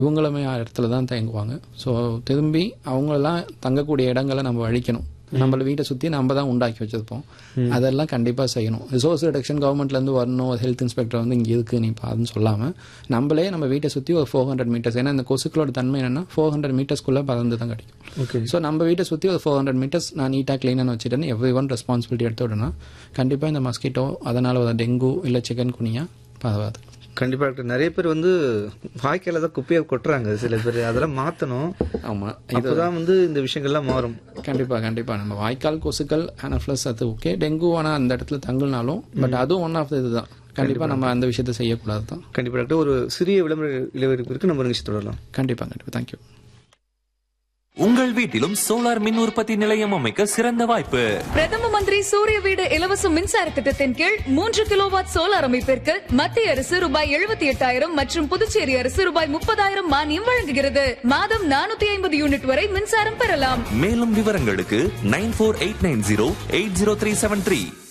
இவங்களுமே இடத்துல தான் தங்குவாங்க ஸோ திரும்பி அவங்களெல்லாம் தங்கக்கூடிய இடங்களை நம்ம அழிக்கணும் நம்மள வீட்டை சுற்றி நம்ம தான் உண்டாக்கி வச்சிருப்போம் அதெல்லாம் கண்டிப்பாக செய்யணும் ரிசோர்ஸ் ரிடக்ஷன் கவர்மெண்ட்லேருந்து வரணும் ஒரு ஹெல்த் இன்ஸ்பெக்டர் வந்து இங்கே இருக்கு நீ பாருன்னு சொல்லாமல் நம்மளே நம்ம வீட்டை சுற்றி ஒரு ஃபோர் ஹண்ட்ரட் மீட்டர்ஸ் ஏன்னா இந்த கொசுக்களோட தன்மை என்னன்னா ஃபோர் ஹண்ட்ரட் மீட்டர்ஸ்க்குள்ளே பறந்து தான் கிடைக்கும் ஓகே ஸோ நம்ம வீட்டை சுற்றி ஒரு ஃபோர் ஹண்ட்ரட் மீட்டர்ஸ் நான் நீட்டாக க்ளீனாக வச்சுட்டேன்னு எவ்ரி ஒன் ரெஸ்பான்சிபிலிட்டி எடுத்து விடனா கண்டிப்பாக இந்த மஸ்கிட்டோ அதனால் ஒரு டெங்கு இல்லை சிக்கன் குனியா பரவாது கண்டிப்பா டாக்டர் நிறைய பேர் வந்து வாய்க்கால தான் குப்பையை கொட்டுறாங்க சில பேர் அதெல்லாம் மாத்தணும் ஆமாம் அப்பதான் வந்து இந்த விஷயங்கள்லாம் மாறும் கண்டிப்பாக கண்டிப்பாக நம்ம வாய்க்கால் கொசுக்கள் ஆனஃப்ளஸ் அது ஓகே டெங்கு ஆனால் அந்த இடத்துல தங்குனாலும் பட் அதுவும் ஒன் ஆஃப் இதுதான் கண்டிப்பாக நம்ம அந்த விஷயத்தை செய்யக்கூடாது தான் கண்டிப்பா டாக்டர் ஒரு சிறிய விளம்பர இளவரப்பிற்கு நம்ம நிகழ்ச்சி தொடரலாம் கண்டிப்பாக கண்டிப்பாக தேங்க்யூ உங்கள் வீட்டிலும் சோலார் மின் உற்பத்தி நிலையம் அமைக்க சிறந்த வாய்ப்பு பிரதம மந்திரி சூரிய வீடு இலவச மின்சார திட்டத்தின் கீழ் மூன்று கிலோவாட் சோலார் அமைப்பிற்கு மத்திய அரசு ரூபாய் எழுபத்தி எட்டாயிரம் மற்றும் புதுச்சேரி அரசு ரூபாய் முப்பதாயிரம் மானியம் வழங்குகிறது மாதம் நானூத்தி ஐம்பது யூனிட் வரை மின்சாரம் பெறலாம் மேலும் விவரங்களுக்கு nine four eight nine zero eight zero three seven three